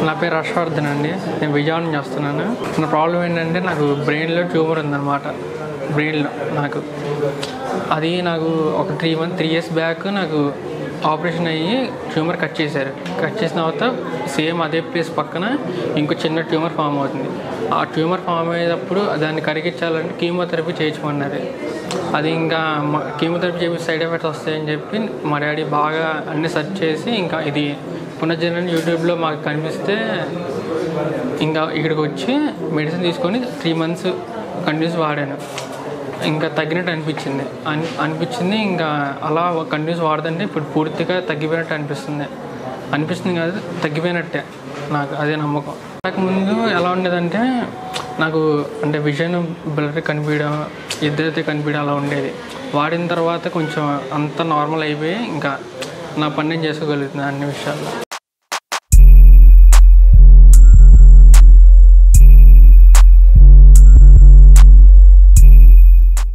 నా పేరు హర్షవర్ధన్ అండి నేను విజయవాడ నుంచి వస్తున్నాను నా ప్రాబ్లం ఏంటంటే నాకు బ్రెయిన్లో ట్యూమర్ ఉందన్నమాట బ్రెయిన్లో నాకు అది నాకు ఒక three month three years back నాకు ఆపరేషన్ అయ్యి ట్యూమర్ కట్ చేశారు కట్ చేసిన తర్వాత సేమ్ అదే ప్లేస్ పక్కన ఇంకో చిన్న ట్యూమర్ ఫామ్ అవుతుంది ఆ ట్యూమర్ ఫామ్ అయ్యేటప్పుడు దాన్ని కరిగించాలంటే కీమోథెరపీ చేయించమన్నారు అది ఇంకా మ- కీమోథెరపీ చేసి సైడ్ ఎఫెక్ట్స్ వస్తాయని చెప్పి మా డాడీ బాగా అన్ని సెర్చ్ చేసి ఇంకా ఇది పునర్జనని యూట్యూబ్లో మాకు కనిపిస్తే ఇంకా ఇక్కడికి వచ్చి మెడిసిన్ తీసుకొని త్రీ మంత్స్ కంటిన్యూస్ వాడాను ఇంకా తగ్గినట్టు అనిపించింది అని అనిపించింది ఇంకా అలా కంటిన్యూస్ వాడుతుంటే ఇప్పుడు పూర్తిగా తగ్గిపోయినట్టు అనిపిస్తుంది అనిపిస్తుంది కాదు తగ్గిపోయినట్టే నాకు అదే నమ్మకం నాకు ముందు ఎలా ఉండేదంటే నాకు అంటే విజన్ బ్లర్ కనిపించడం ఇద్దరైతే కనిపించడం అలా ఉండేది వాడిన తర్వాత కొంచెం అంత నార్మల్ అయిపోయి ఇంకా నా పని నేను చేసుకోగలుగుతున్నాను అన్ని విషయాల్లో